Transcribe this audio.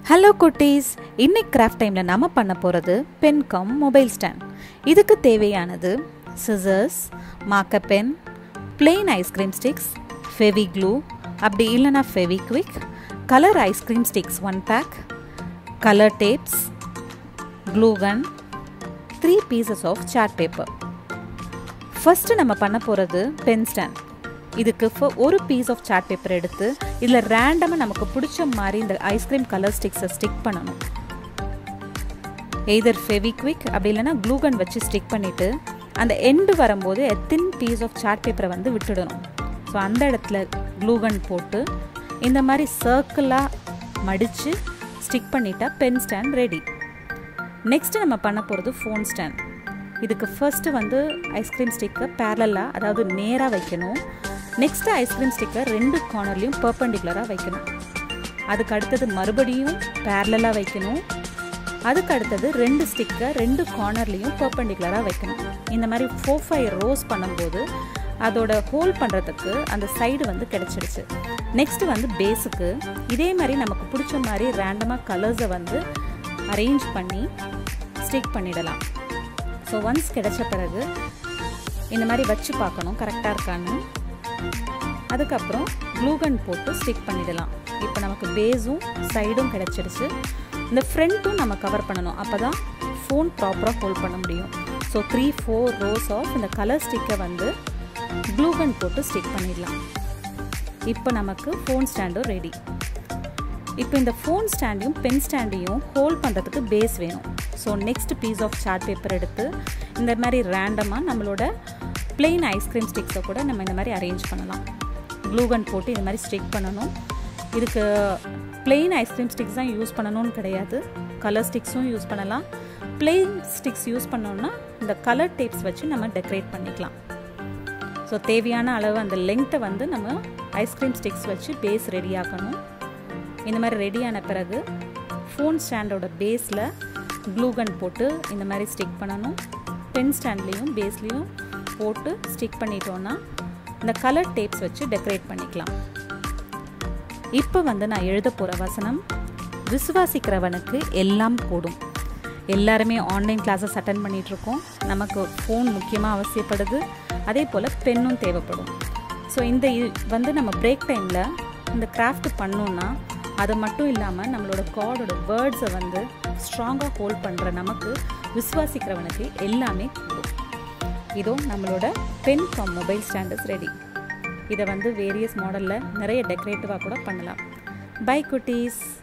hello குட்டீஸ் இன்னைக்கு craft டைமில் நம்ம பண்ண போகிறது பென் கம் மொபைல் ஸ்டாண்ட் இதுக்கு தேவையானது scissors marker pen plain ice cream sticks Fevi glue அப்படி இல்லைனா Fevikwik colour ice cream sticks one pack colour tapes glue gun three pieces of chart paper first நம்ம பண்ண போகிறது பென் ஸ்டாண்ட் இதுக்கு ஃப- ஒரு பீஸ் ஆஃப் சார்ட் பேப்பர் எடுத்து இதில் ரேண்டமாக நமக்கு பிடிச்ச மாதிரி இந்த ஐஸ்கிரீம் கலர் ஸ்டிக்ஸை ஸ்டிக் பண்ணணும் எய்தர் ஃபெவிக்விக் அப்படி இல்லைன்னா க்ளூகன் வச்சு ஸ்டிக் பண்ணிவிட்டு அந்த எண்டு வரும்போது தின் பீஸ் ஆஃப் சார்ட் பேப்பரை வந்து விட்டுடணும் ஸோ அந்த இடத்துல க்ளூகன் போட்டு இந்த மாதிரி சர்க்கிளாக மடித்து ஸ்டிக் பண்ணிட்டா பென் ஸ்டாண்ட் ரெடி நெக்ஸ்ட்டு நம்ம பண்ண போகிறது ஃபோன் ஸ்டாண்ட் இதுக்கு ஃபர்ஸ்ட்டு வந்து ஐஸ்கிரீம் ஸ்டிக்கை பேரலாக அதாவது நேராக வைக்கணும் நெக்ஸ்ட்டு ஐஸ்கிரீம் ஸ்டிக்கை ரெண்டு கார்னர்லேயும் பர்பண்டிகுலராக வைக்கணும் அதுக்கு அடுத்தது மறுபடியும் பேரலாக வைக்கணும் அதுக்கு அடுத்தது ரெண்டு ஸ்டிக்கை ரெண்டு கார்னர்லேயும் பர்பண்டிகுலராக வைக்கணும் இந்த மாதிரி ஃபோர் ஃபைவ் ரோஸ் பண்ணும்போது அதோட ஹோல் பண்ணுறதுக்கு அந்த சைடு வந்து கிடச்சிடுச்சு நெக்ஸ்ட்டு வந்து பேஸுக்கு இதே மாதிரி நமக்கு பிடிச்ச மாதிரி ரேண்டமாக கலர்ஸை வந்து அரேஞ்ச் பண்ணி ஸ்டிக் பண்ணிடலாம் ஸோ ஒன்ஸ் கிடைச்ச பிறகு இந்த மாதிரி வச்சு பார்க்கணும் கரெக்டாக இருக்கான்னு அதுக்கப்புறம் க்ளூகன் போட்டு ஸ்டிக் பண்ணிடலாம் இப்போ நமக்கு பேஸும் சைடும் கிடச்சிருச்சு இந்த ஃப்ரண்ட்டும் நம்ம கவர் பண்ணணும் அப்போ தான் ஃபோன் ப்ராப்பராக ஹோல்ட் பண்ண முடியும் so three four rows of இந்த கலர் ஸ்டிக்கை வந்து க்ளூகன் போட்டு ஸ்டிக் பண்ணிடலாம் இப்போ நமக்கு ஃபோன் ஸ்டாண்டும் ரெடி இப்போ இந்த ஃபோன் ஸ்டாண்டையும் பென் ஸ்டாண்டையும் ஹோல்ட் பண்ணுறதுக்கு பேஸ் வேணும் so next piece of chart paper எடுத்து இந்த மாதிரி ரேண்டமாக நம்மளோட plain ஐஸ்கிரீம் ஸ்டிக்ஸை கூட நம்ம இந்த மாதிரி அரேஞ்ச் பண்ணலாம் க்ளூகன் போட்டு இந்த மாதிரி ஸ்டிக் பண்ணணும் இதுக்கு plain ஐஸ்கிரீம் ஸ்டிக்ஸ் தான் யூஸ் பண்ணணும்னு கிடையாது கலர் ஸ்டிக்ஸும் யூஸ் பண்ணலாம் plain ஸ்டிக்ஸ் யூஸ் பண்ணோம்னா இந்த கலர் டேப்ஸ் வச்சு நம்ம டெக்கரேட் பண்ணிக்கலாம் ஸோ தேவையான அளவு அந்த லெங்க்த்தை வந்து நம்ம ஐஸ்கிரீம் ஸ்டிக்ஸ் வச்சு பேஸ் ரெடி ஆக்கணும் இந்த மாதிரி ரெடியான பிறகு ஃபோன் ஸ்டாண்டோட பேஸில் க்ளூகன் போட்டு இந்த மாதிரி ஸ்டிக் பண்ணணும் பென் ஸ்டாண்ட்லேயும் பேஸ்லேயும் போட்டு ஸ்டிக் பண்ணிட்டோன்னா இந்த கலர் டேப்ஸ் வச்சு டெக்கரேட் பண்ணிக்கலாம் இப்போ வந்து நான் எழுத போகிற வசனம் விசுவாசிக்கிறவனுக்கு எல்லாம் கூடும் எல்லாருமே ஆன்லைன் கிளாஸஸ் அட்டன் பண்ணிகிட்ருக்கோம் நமக்கு ஃபோன் முக்கியமாக அவசியப்படுது அதே போல் பென்னும் தேவைப்படும் ஸோ இந்த இ- வந்து நம்ம பிரேக் டைமில் இந்த கிராஃப்ட் பண்ணோன்னா அது மட்டும் இல்லாமல் நம்மளோட காடோட வேர்ட்ஸை வந்து ஸ்ட்ராங்காக ஹோல்ட் பண்ணுற நமக்கு விசுவாசிக்கிறவனுக்கு எல்லாமே கூடும் இதோ நம்மளோட pen from mobile stands ready இதை வந்து வேரியஸ் மாடலில் நிறைய டெக்கரேட்டிவாக கூட பண்ணலாம் பை குட்டீஸ்